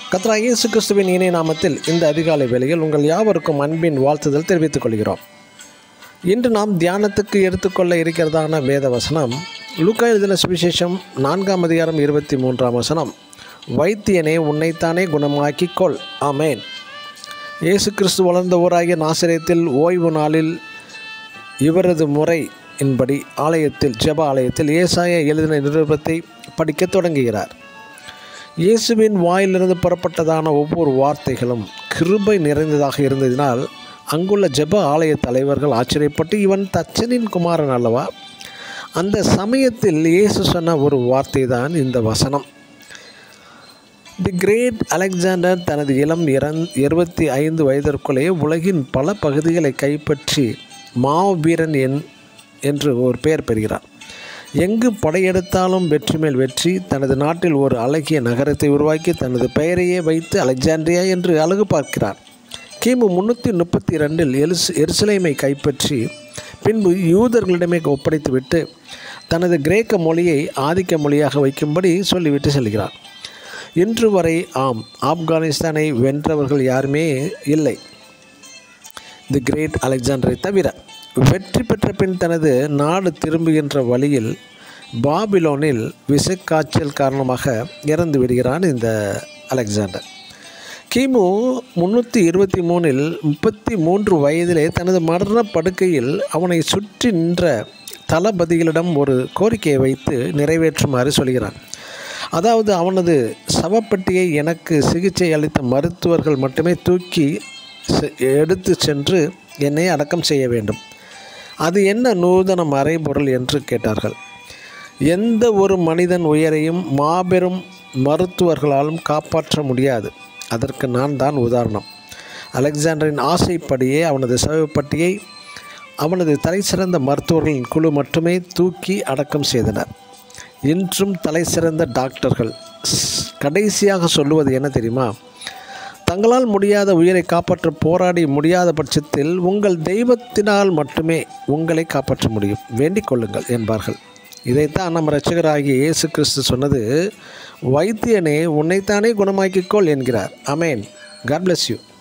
கத்ரா இயேசு கிறிஸ்துவின் இணைய நாமத்தில் இந்த அதிகாலை வேளையில் உங்கள் யாவருக்கும் அன்பின் வாழ்த்துதல் தெரிவித்துக் கொள்கிறோம் இன்று நாம் தியானத்துக்கு எடுத்துக்கொள்ள இருக்கிறதான வேத வசனம் லூக்கா எழுதின சுவிசேஷம் நான்காம் அதிகாரம் இருபத்தி மூன்றாம் வசனம் வைத்தியனே உன்னைத்தானே குணமாக்கிக் கொள் ஆமேன் இயேசு கிறிஸ்து வளர்ந்த ஊராகிய நாசிரியத்தில் ஓய்வு நாளில் இவரது முறை இன்படி ஆலயத்தில் ஜெப ஆலயத்தில் ஏசாய எழுதின நிருபத்தை படிக்கத் தொடங்குகிறார் இயேசுவின் வாயிலிருந்து புறப்பட்டதான ஒவ்வொரு வார்த்தைகளும் கிருபை நிறைந்ததாக இருந்ததினால் அங்குள்ள ஜெப ஆலய தலைவர்கள் ஆச்சரியப்பட்டு இவன் தச்சனின் குமாரன் அல்லவா அந்த சமயத்தில் இயேசு சொன்ன ஒரு வார்த்தை தான் இந்த வசனம் தி கிரேட் அலெக்சாண்டர் தனது இளம் இறந் இருபத்தி ஐந்து வயதிற்குள்ளே உலகின் பல பகுதிகளை கைப்பற்றி மாவீரன் என் என்று ஒரு பெயர் பெறுகிறார் எங்கு படையெடுத்தாலும் வெற்றி மேல் வெற்றி தனது நாட்டில் ஒரு அழகிய நகரத்தை உருவாக்கி தனது பெயரையே வைத்து அலெக்சாண்ட்ரியா என்று அழகு பார்க்கிறார் கிமு முன்னூற்றி முப்பத்தி ரெண்டில் எருஸ் எருசலேமை கைப்பற்றி பின்பு யூதர்களிடமே ஒப்படைத்துவிட்டு தனது கிரேக்க மொழியை ஆதிக்க மொழியாக வைக்கும்படி சொல்லிவிட்டு செல்கிறார் இன்று வரை ஆம் ஆப்கானிஸ்தானை வென்றவர்கள் யாருமே இல்லை தி கிரேட் அலெக்சாண்டரை தவிர வெற்றி பெற்ற பின் தனது நாடு திரும்புகின்ற வழியில் பாபிலோனில் விசைக்காய்ச்சல் காரணமாக இறந்து விடுகிறான் இந்த அலெக்சாண்டர் கிமு முன்னூற்றி இருபத்தி மூணில் முப்பத்தி மூன்று வயதிலே தனது மரண படுக்கையில் அவனை சுற்றி நின்ற தளபதிகளிடம் ஒரு கோரிக்கையை வைத்து நிறைவேற்றுமாறு சொல்கிறான் அதாவது அவனது சவப்பெட்டியை எனக்கு சிகிச்சை அளித்த மருத்துவர்கள் மட்டுமே தூக்கி எடுத்து சென்று என்னை அடக்கம் செய்ய வேண்டும் அது என்ன நூதன மறைபொருள் என்று கேட்டார்கள் எந்த ஒரு மனிதன் உயிரையும் மாபெரும் மருத்துவர்களாலும் காப்பாற்ற முடியாது அதற்கு நான் தான் உதாரணம் அலெக்சாண்டரின் ஆசைப்படியே அவனது சவப்பட்டியை அவனது தலை சிறந்த மருத்துவர்களின் குழு மட்டுமே தூக்கி அடக்கம் செய்தனர் இன்றும் தலை சிறந்த டாக்டர்கள் கடைசியாக சொல்லுவது என்ன தெரியுமா தங்களால் முடியாத உயிரை காப்பாற்ற போராடி முடியாத பட்சத்தில் உங்கள் தெய்வத்தினால் மட்டுமே உங்களை காப்பாற்ற முடியும் வேண்டிக் கொள்ளுங்கள் என்பார்கள் இதைத்தான் நம்ம ரட்சகராகிய இயேசு கிறிஸ்து சொன்னது வைத்தியனே உன்னைத்தானே குணமாக்கிக்கொள் என்கிறார் அமேன் காட் பிளஸ் யூ